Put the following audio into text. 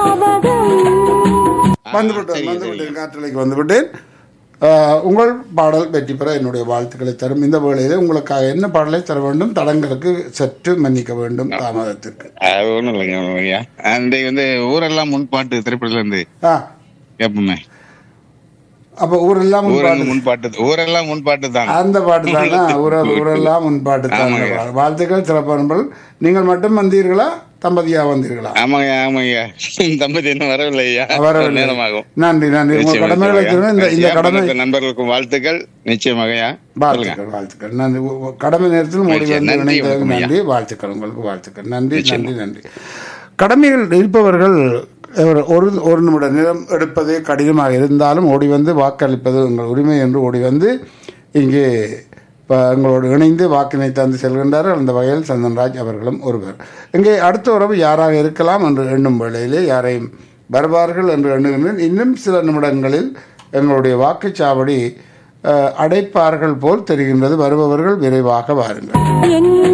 ஞாபகம் வந்துவிட்டேன் வந்துவிட்டேன் காற்றலைக்கு வந்துவிட்டேன் ஆஹ், உங்கள் பாடல் வெற்றி பெற என்னுடைய வாழ்த்துக்களை தரும் இந்த வேளையிலே உங்களுக்காக என்ன பாடலை தர வேண்டும் தடங்களுக்கு சற்று மன்னிக்க வேண்டும் தாமதத்திற்கு அது ஒண்ணும் இல்லைங்க ஒண்ணும் இல்லையா அன்றைக்கு வந்து ஊரெல்லாம் முன்பாட்டு திரைப்படத்துல இருந்து ஆ கேட்போமே அப்ப ஊரெல்லாம் உன் ஊரெல்லாம் பாட்டு முன்பாட்டு ஊரெல்லாம் முன்பாட்டு தான் அந்த பாட்டு தானா ஊர ஊரெல்லாம் உன் பாட்டு தான் ஆமாங்க. வாழ்த்துக்கள் சிறப்பான நீங்கள் மட்டும் வந்தீர்களா தம்பதியா வந்தீர்களா ஆமாங்க ஆமாங்க தம்பதி இன்னும் வரவில்லையா வரவில்லை. நேரமாகும் நன்றி நன்றி உங்கள் நிச்சயமா, கடமைகளை நிச்சயமா. இந்த இந்த நிச்சயமா, கடமை மற்ற நண்பர்களுக்கும் வாழ்த்துக்கள் நிச்சயமாகயா சொல்லுங்க வாழ்த்துக்கள் வாழ்த்துக்கள் நன்றி உ- உ- கடமை நேரத்தில் மோடி மகிழ்ச்சி. வந்து நன்றி, இணைந்ததுக்கு வணக்கம் ஐயா. நன்றி வாழ்த்துக்கள் உங்களுக்கு வாழ்த்துக்கள் நன்றி நன்றி நன்றி கடமைகள் இருப்பவர்கள் ஒரு- ஒரு ஒரு நிமிட நேரம் எடுப்பது கடினமாக இருந்தாலும் ஓடி வந்து வாக்களிப்பது உங்கள் உரிமை என்று ஓடி வந்து இங்கே ப- எங்களோடு இணைந்து வாக்கினை தந்து செல்கின்றார்கள் அந்த வகையில் சந்தன்ராஜ் அவர்களும் ஒருவர் இங்கே அடுத்த உறவு யாராக இருக்கலாம் என்று எண்ணும் வேளையிலே யாரையும் வருவார்கள் என்று எண்ணுகின்றேன் இன்னும் சில நிமிடங்களில் எங்களுடைய வாக்குச்சாவடி அஹ், அடைப்பார்கள் போல் தெரிகின்றது வருபவர்கள் விரைவாக வாருங்கள் என்